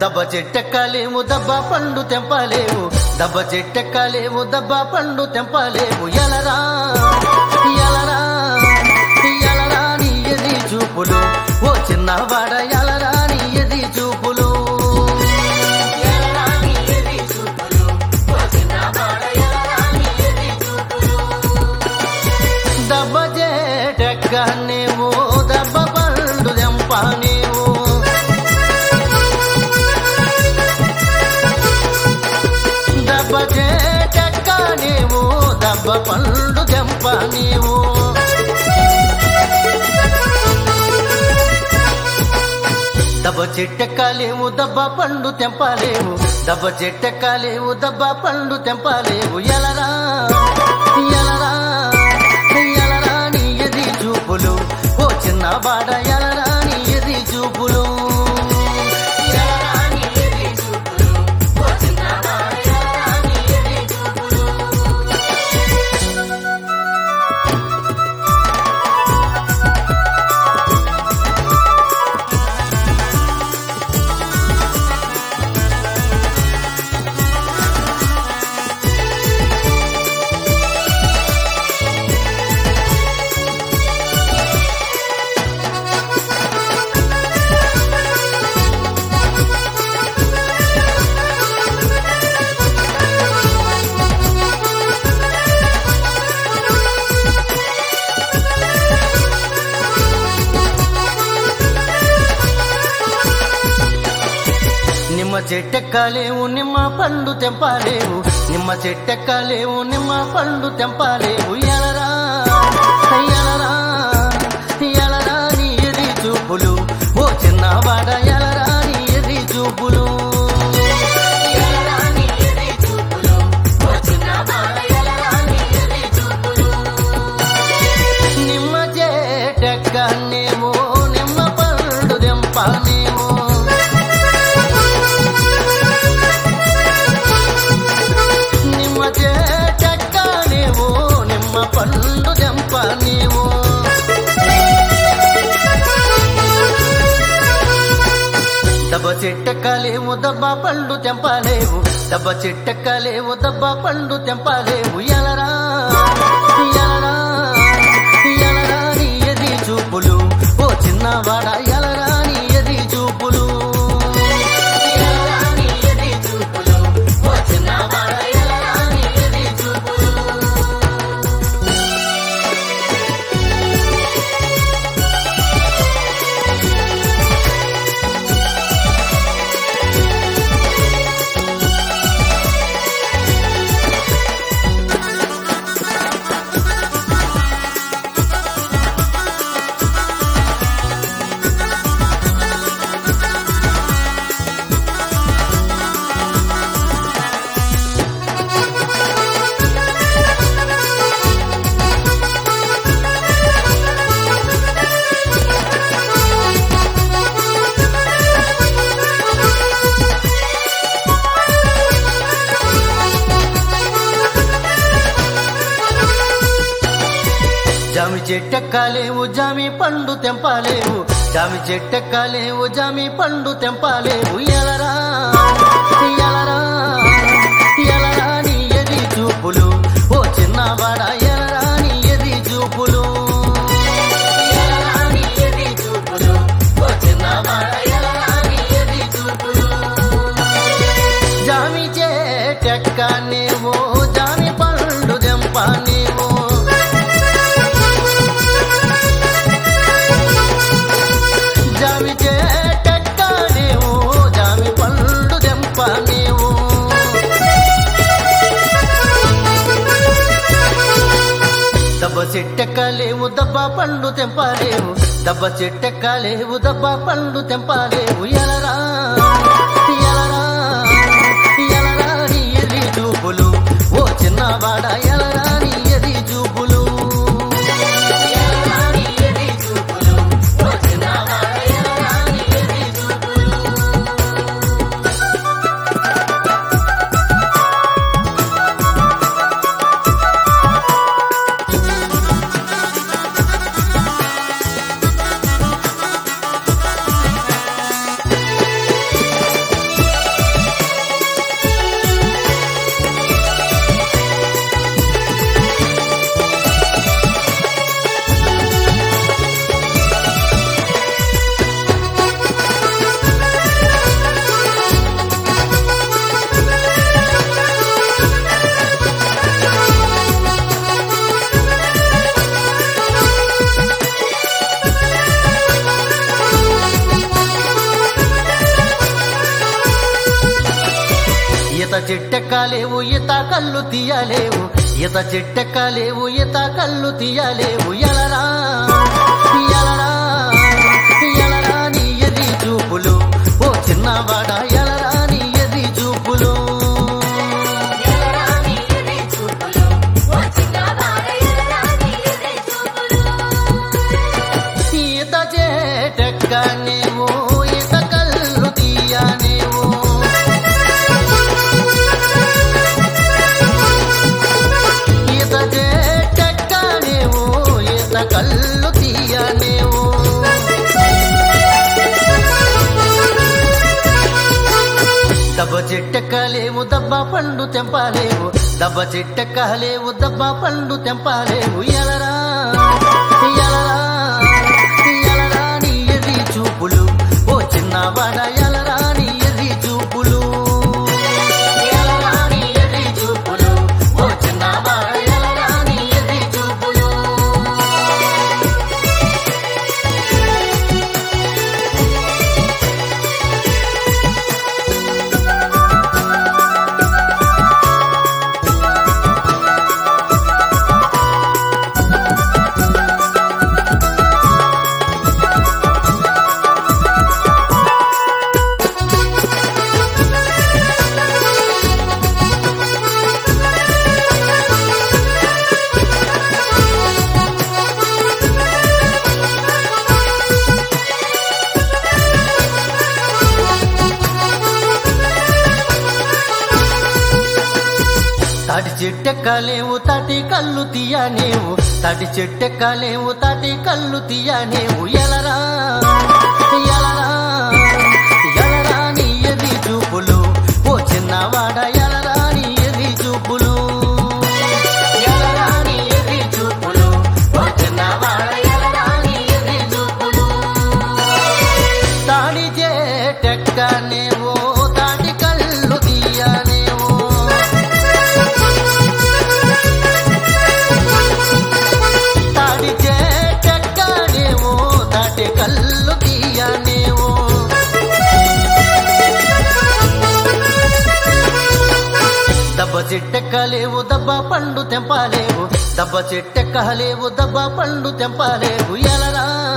దబ్బ చెట్టెక్కలేము దబ్బ పండు తెంపలేవు దబ్బ చెట్టెక్కలేవు దబ్బ పండు తెంపలేవు ఎలరా ఎలరా ఎలరా నీ ఎది చూపులు ఓ చిన్నవాడ ఎలరా నీ ఎది చూపులు ఎలరా నీ ఎది చూపులు ఓ చిన్నవాడ ఎలరా నీ ఎది చూపులు దబ్బ చెట్టెక్క నీవు దబ్బ పండు తెంప నీవు దబ్బ చెట్టెక్క నీవు దబ్బ పండు తెంప నీవు దబ్బ చెట్టెక్కలేవు దబ్బ పండు తెంపలేవు దబ్బ చెట్టెక్కలేవు దబ్బ పండు తెంపలేవు ఎలరా ఎలరా ఎలరా నీ ఎది చూపులు ఓ చిన్నవాడ ఎలరా నీ ఎది చూపులు ఎలరా నీ ఎది చూపులు ఓ చిన్నవాడ ఎలరా నీ ఎది చూపులు నిమ్మ చెట్టెక్కలేవు నిమ్మ పండు తెంపలేవు నిమ్మ చెట్టెక్కలేవు నిమ్మ పండు తెంపలేవు ఎలరా ఎలరా ఎలరా నీ ఎది చూపులు ఓ చిన్నవాడ ఎలరా నీ ఎది చూపులు ఎలరా నీ ఎది చూపులు ఓ చిన్నవాడ ఎలరా నీ ఎది చూపులు నిమ్మ చెట్టెక్క నీవు నిమ్మ పండు తెంప నీవు నిమ్మ చెట్టెక్క నీవు నిమ్మ పండు తెంప నీవు దబ్బ చెట్టెక్కలేవు దబ్బ పండు తెంపలేవు దబ్బ చెట్టెక్కలేవు దబ్బ పండు తెంపలేవు ఎలరా ఎలరా ఎలరా నీ ఎది చూపులు ఓ చిన్నవాడ ఎలరా నీ ఎది చూపులు ఎలరా నీ ఎది చూపులు ఓ చిన్నవాడ ఎలరా నీ ఎది చూపులు జామి చెట్టెక్కలేవు జామి పండు తెంపలేవు జామి చెట్టెక్కలేవు జామి పండు తెంపలేవు ఎలరా ఎలరా ఎలరా నీ ఎది చూపులు ఓ చిన్నవాడ ఎలరా నీ ఎది చూపులు ఎలరా నీ ఎది చూపులు ఓ చిన్నవాడ ఎలరా నీ ఎది చూపులు జామి చెట్టెక్క నీవు జామి పండు తెంప నీవు జామి చెట్టెక్క నీవు జామి పండు తెంప నీవు దబ్బ చెట్టెక్కలేవు దబ్బ పండు తెంపలేవు దబ్బ చెట్టెక్కలేవు దబ్బ పండు తెంపలేవు ఎలరా ఎలరా ఎలరా నీ ఎది చూపులు ఓ చిన్నవాడ ఎలరా నీ ఎది చూపులు ఎలరా నీ ఎది చూపులు ఓ చిన్నవాడ ఎలరా నీ ఎది చూపులు దబ్బ ఈత చెట్టెక్కలేవు ఈత కళ్ళు తీయలేవు ఈత చెట్టెక్కలేవు ఈత కళ్ళు తీయలేవు ఎలరా ఎలరా ఎలరా నీ ఎది చూపులు ఓ చిన్నవాడ ఎలరా నీ ఎది చూపులు ఎలరాని ఎది చూపులు ఓ చిన్నవాడ ఎలరాని ఎది చూపులు ఈత చెట్టెక్కనేవు ఈత కళ్ళు తీయనేవు ఈత చెట్టెక్కనేవు ఈత కళ్ళు తీయనేవు దబ్బ చెట్టెక్కలేవు దబ్బ పండు తెంపాలేవు దబ్బ చెట్టెక్కలేవు దబ్బ పండు తెంపాలేవు ఎలరా ఎలరా ఎలరా నీ ఎది చూపులు ఓ చిన్నవాడ ఎలరా నీ ఎది చూపులు ఎలరా నీ ఎది చూపులు ఓ చిన్నవాడ ఎలరా నీ ఎది చూపులు తాటి చెట్టెక్కలేవు తాటి కళ్ళు తీయనేవు తాటి చెట్టెక్కలేవు తాటి కళ్ళు తీయనేవు ఎలరా ఎలరా ఎలరా నీ ఎది చూపులు ఓ చిన్నవాడ ఎలరా నీ ఎది చూపులు ఎలరా నీ ఎది చూపులు ఓ చిన్నవాడ ఎలరా నీ ఎది చూపులు తాడి చెట్టెక్కనేవో తాటి కళ్ళు తీయనేవో తాడి చెట్టెక్కనేవో తాటి కళ్ళు తీయనేవో దబ్బ చెట్టెక్కలేవు దబ్బ పండు తెంపాలేవు దబ్బ చెట్టెక్కలేవు దబ్బ పండు తెంపాలేవు ఎలరా